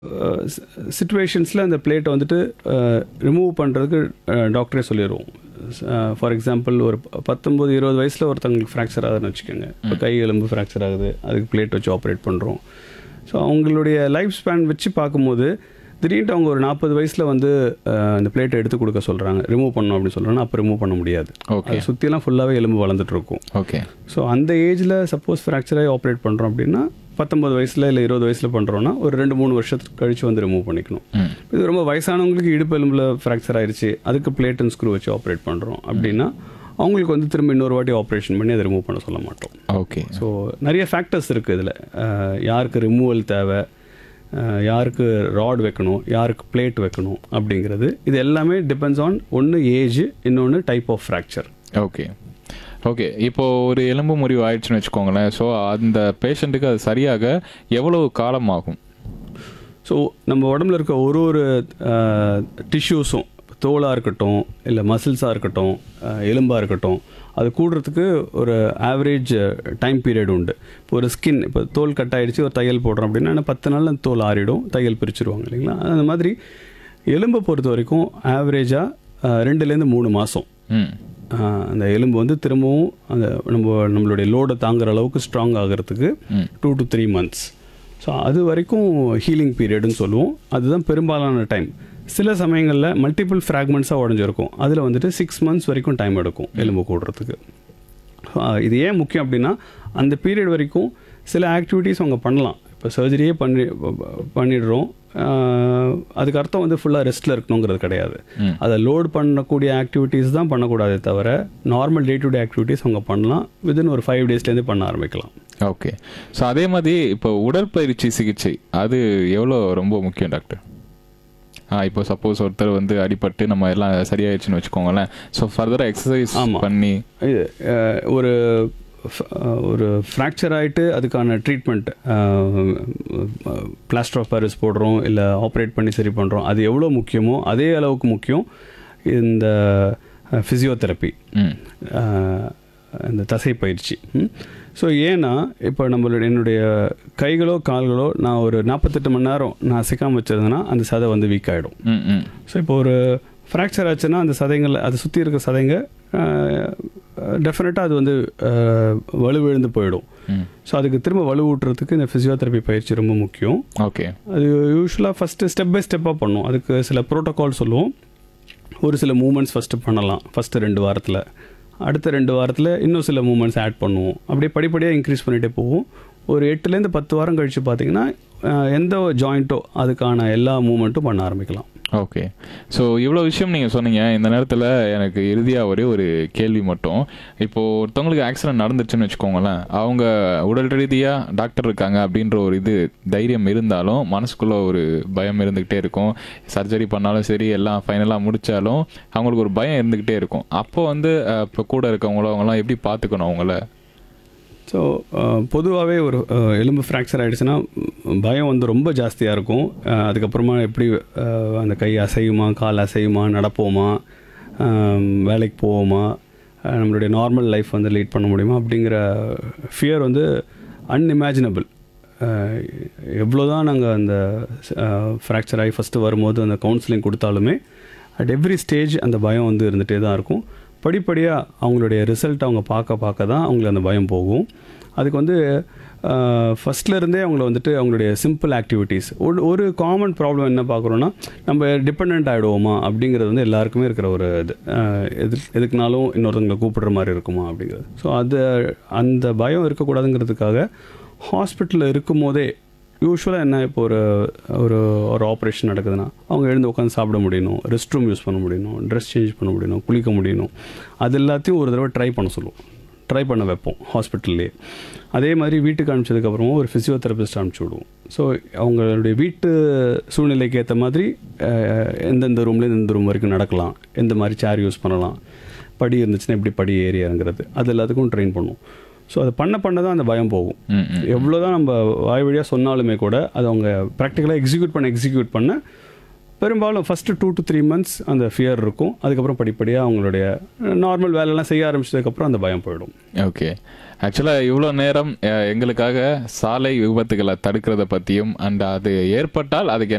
சுச்சுவேஷன்ஸில் அந்த பிளேட்டை வந்துட்டு ரிமூவ் பண்ணுறதுக்கு டாக்டரே சொல்லிடுவோம் ஃபார் எக்ஸாம்பிள் ஒரு ப- பத்தொம்பது இருபது வயசில் ஒருத்தவங்களுக்கு ஃப்ராக்சர் ஆகுதுன்னு வச்சுக்கோங்க இப்போ கை எலும்பு ஃப்ராக்சர் ஆகுது அதுக்கு பிளேட் வச்சு ஆப்ரேட் பண்ணுறோம் ஸோ அவங்களுடைய லைஃப் ஸ்பேன் வச்சு பார்க்கும்போது திடீர்னு அவங்க ஒரு நாற்பது வயசில் வந்து அஹ், அந்த பிளேட்டை எடுத்து கொடுக்க சொல்கிறாங்க ரிமூவ் பண்ணணும் அப்படின்னு சொல்கிறாங்க அப்போ ரிமூவ் பண்ண முடியாது ஓகே அதை சுற்றிலாம் ஃபுல்லாகவே எலும்பு வளர்ந்துட்டு இருக்கும் ஓகே ஸோ அந்த ஏஜில் சப்போஸ் ஃப்ராக்சராகி ஆப்ரேட் பண்ணுறோம் அப்படின்னா பத்தொம்பது வயசில் இல்லை இருபது வயசில் பண்ணுறோன்னா ஒரு ரெண்டு மூணு வருஷத்துக்கு கழித்து வந்து ரிமூவ் பண்ணிக்கணும் ம் இது ரொம்ப வயசானவங்களுக்கு இடுப்பு எலும்பில் ஃப்ராக்சர் ஆயிருச்சு அதுக்கு பிளேட் அண்ட் ஸ்க்ரூ வச்சு ஆப்ரேட் பண்ணுறோம் அப்படின்னா அவங்களுக்கு வந்து திரும்ப இன்னொரு வாட்டி ஆப்ரேஷன் பண்ணி அதை ரிமூவ் பண்ண சொல்ல மாட்டோம் ஓகே ஸோ நிறைய ஃபேக்டர்ஸ் இருக்குது இதில் யாருக்கு ரிமூவல் தேவை அஹ், யாருக்கு ராட் வைக்கணும் யாருக்கு பிளேட் வைக்கணும் அப்படிங்கிறது இது எல்லாமே டிபெண்ட்ஸ் ஆன் ஒன்று ஏஜ் இன்னொன்று type of fracture okay okay இப்போ ஒரு எலும்பு முறிவு ஆயிடுச்சுன்னு வச்சுக்கோங்களேன் ஸோ அந்த பேஷண்ட்டுக்கு அது சரியாக எவ்வளவு காலம் ஆகும் ஸோ நம்ம உடம்புல இருக்க ஒரு ஒரு டிஷ்யூஸும் தோலாக இருக்கட்டும் இல்லை மசில்ஸாக இருக்கட்டும் அஹ், எலும்பாக இருக்கட்டும் அது கூடுறதுக்கு ஒரு ஆவரேஜ் டைம் பீரியட் உண்டு இப்போ ஒரு ஸ்கின் இப்போ தோல் கட் ஆயிடுச்சு ஒரு தையல் போடுறோம் அப்படின்னா இன்னும் பத்து நாள் அந்த தோல் ஆறிடும் தையல் பிரிச்சிருவாங்க இல்லைங்களா அந்த மாதிரி எலும்பை பொறுத்த வரைக்கும் ஆவரேஜாக ரெண்டுலேருந்து மூணு மாதம் ம் அந்த எலும்பு வந்து திரும்பவும் அந்த நம்ம நம்மளுடைய லோடை தாங்குற அளவுக்கு ஸ்ட்ராங் ஆகிறதுக்கு ம். Two to three months so அது வரைக்கும் ஹீலிங் பீரியட்னு சொல்லுவோம் அதுதான் பெரும்பாலான டைம் சில சமயங்களில் மல்டிபிள் ஃப்ராக்மெண்ட்ஸாக உடஞ்சிருக்கும் அதில் வந்துட்டு சிக்ஸ் மந்த்ஸ் வரைக்கும் டைம் எடுக்கும் எலும்பு கூடுறதுக்கு ஆஹ் இது ஏன் முக்கியம் அப்படின்னா அந்த பீரியட் வரைக்கும் சில ஆக்டிவிட்டீஸ் அவங்க பண்ணலாம் இப்போ சர்ஜரியே பண்ணி பண்ணிடுறோம் ஆஹ் அதுக்கு அர்த்தம் வந்து ஃபுல்லாக ரெஸ்ட்டில் இருக்கணுங்கிறது கிடையாது ம். அதை லோட் பண்ணக்கூடிய ஆக்டிவிட்டீஸ் தான் பண்ணக்கூடாதே தவிர normal day to day activities அவங்க பண்ணலாம் வித்தின் ஒரு ஃபைவ் டேஸ்லேருந்து பண்ண ஆரம்பிக்கலாம் ஓகே ஸோ அதே மாதிரி இப்போ உடற்பயிற்சி சிகிச்சை அது எவ்வளோ ரொம்ப முக்கியம் டாக்டர் ஆ இப்போ சப்போஸ் ஒருத்தர் வந்து அடிபட்டு நம்ம எல்லாம் சரியாயிடுச்சுன்னு வச்சுக்கோங்களேன் ஸோ ஃபர்தராக எக்ஸசைஸ் ஆமா. பண்ணி இது அஹ், ஒரு ஃப- ஒரு ஃப்ராக்சர் ஆகிட்டு அதுக்கான ட்ரீட்மெண்ட் பிளாஸ்டர் ஆஃப் பாரிஸ் போடுறோம் இல்லை ஆப்ரேட் பண்ணி சரி பண்ணுறோம் அது எவ்வளோ முக்கியமோ அதே அளவுக்கு முக்கியம் இந்த ஃபிசியோதெரப்பி ம் இந்த தசை பயிற்சி ஸோ ஏன்னா இப்போ நம்மளுடைய என்னுடைய கைகளோ கால்களோ நான் ஒரு நாற்பத்தெட்டு மணி நேரம் நான் அசைக்காமல் வச்சிருந்தேன்னா அந்த சதை வந்து வீக் ஆகிடும் ம் ம் ஸோ இப்போ ஒரு ஃப்ராக்சர் ஆச்சுன்னா அந்த சதைங்கள் அது சுற்றி இருக்க சதைங்க டெஃபினட்டாக அது வந்து அஹ், வலுவிழுந்து போயிடும் ம் ஸோ அதுக்கு திரும்ப வலுவூட்டுறதுக்கு இந்த ஃபிசியோதெரப்பி பயிற்சி ரொம்ப முக்கியம் ஓகே அது யூஸ்வலாக ஃபஸ்ட்டு ஸ்டெப் பை ஸ்டெப்பாக பண்ணும் அதுக்கு சில ப்ரோட்டோகால் சொல்லுவோம் ஒரு சில மூமெண்ட்ஸ் ஃபஸ்ட்டு பண்ணலாம் ஃபஸ்ட்டு ரெண்டு வாரத்தில் அடுத்த ரெண்டு வாரத்தில் இன்னும் சில மூமெண்ட்ஸ் ஆட் பண்ணுவோம் அப்படியே படிப்படியாக இன்க்ரீஸ் பண்ணிகிட்டே போவோம் ஒரு எட்டுலேருந்து பத்து வாரம் கழித்து பார்த்தீங்கன்னா அஹ், எந்த ஜாயிண்ட்டோ அதுக்கான எல்லா மூமெண்ட்டும் பண்ண ஆரம்பிக்கலாம் ஓகே ஸோ இவ்வளோ விஷயம் நீங்கள் சொன்னீங்க இந்த நேரத்தில் எனக்கு இறுதியாக ஒரே ஒரு கேள்வி மட்டும் இப்போது ஒருத்தவங்களுக்கு ஆக்சிடென்ட் நடந்துச்சுன்னு வச்சுக்கோங்களேன் அவங்க உடல் ரீதியாக டாக்டர் இருக்காங்க அப்படின்ற ஒரு இது தைரியம் இருந்தாலும் மனசுக்குள்ளே ஒரு பயம் இருந்துக்கிட்டே இருக்கும் சர்ஜரி பண்ணாலும் சரி எல்லாம் ஃபைனலாக முடித்தாலும் அவங்களுக்கு ஒரு பயம் இருந்துக்கிட்டே இருக்கும் அப்போ வந்து அஹ், இப்போ கூட இருக்கவங்களோ அவங்களாம் எப்படி பார்த்துக்கணும் அவங்கள ஸோ பொதுவாகவே ஒரு அஹ், எலும்பு ஃப்ராக்சர் ஆகிடுச்சுன்னா பயம் வந்து ரொம்ப ஜாஸ்தியாக இருக்கும் அஹ், அதுக்கப்புறமா எப்படி அஹ், அந்த கை அசையுமா கால் அசையுமா நடப்போமா அஹ், வேலைக்கு போவோமா அஹ், நம்மளுடைய நார்மல் லைஃப் வந்து லீட் பண்ண முடியுமா அப்படிங்கிற ஃபியர் வந்து அன்இமேஜினபிள் எவ்வளோ தான் நாங்கள் அந்த ஃப்ராக்சர் ஆகி ஃபஸ்ட்டு வரும்போது அந்த கவுன்சிலிங் கொடுத்தாலுமே அட் எவ்ரி ஸ்டேஜ் அந்த பயம் வந்து இருந்துகிட்டே தான் இருக்கும் படிப்படியாக அவங்களுடைய ரிசல்ட் அவங்க பார்க்க பார்க்க தான் அவங்களுக்கு அந்த பயம் போகும் அதுக்கு வந்து ஃபஸ்ட்ல இருந்தே அவங்கள வந்துட்டு அவங்களுடைய சிம்பிள் ஆக்டிவிட்டீஸ் ஒரு ஒரு காமன் ப்ராப்ளம் என்ன பார்க்குறோன்னா நம்ம டிபெண்ட் ஆகிடுவோமா அப்படிங்கிறது வந்து எல்லாருக்குமே இருக்கிற ஒரு இது அஹ், எது எதுக்குனாலும் இன்னொருத்தவங்களை கூப்பிடுற மாதிரி இருக்குமா அப்படிங்கிறது ஸோ அது அந்த பயம் இருக்கக்கூடாதுங்கிறதுக்காக ஹாஸ்பிட்டலில் இருக்கும் போதே யூஸ்வலாக என்ன இப்போ ஒரு ஒரு ஒரு ஆப்ரேஷன் நடக்குதுன்னா அவங்க எழுந்து உட்காந்து சாப்பிட முடியணும் ரெஸ்ட் ரூம் யூஸ் பண்ண முடியணும் ட்ரெஸ் சேஞ்ச் பண்ண முடியணும் குளிக்க முடியணும் அது எல்லாத்தையும் ஒரு தடவை ட்ரை பண்ண சொல்லுவோம் ட்ரை பண்ண வைப்போம் ஹாஸ்பிட்டல்லே அதே மாதிரி வீட்டுக்கு அனுப்பிச்சதுக்கப்புறமா ஒரு ஃபிசியோதெரபிஸ்ட் அனுப்பிச்சி விடுவோம் ஸோ அவங்களுடைய வீட்டு சூழ்நிலைக்கு ஏற்ற மாதிரி அஹ், எந்தெந்த ரூம்லேருந்து எந்த ரூம் வரைக்கும் நடக்கலாம் எந்த மாதிரி சேர் யூஸ் பண்ணலாம் படி இருந்துச்சுன்னா எப்படி படி ஏறி இறங்குறது அது எல்லாத்துக்கும் ட்ரெயின் பண்ணுவோம் ஸோ அதை பண்ண பண்ண தான் அந்த பயம் போகும் ம் ம் எவ்வளோ தான் நம்ம வாய் வழியாக சொன்னாலுமே கூட அதை அவங்க ப்ராக்டிக்கலாக எக்ஸிக்யூட் பண்ண எக்ஸிக்யூட் பண்ண பெரும்பாலும் first two to three months அந்த ஃபியர் இருக்கும் அதுக்கப்புறம் படிப்படியாக அவங்களுடைய நார்மல் வேலையெல்லாம் செய்ய ஆரம்பிச்சதுக்கப்புறம் அந்த பயம் போயிடும் ஓகே ஆக்சுவலாக இவ்வளோ நேரம் அஹ், எங்களுக்காக சாலை விபத்துகளை தடுக்கிறத பற்றியும் அண்ட் அது ஏற்பட்டால் அதுக்கு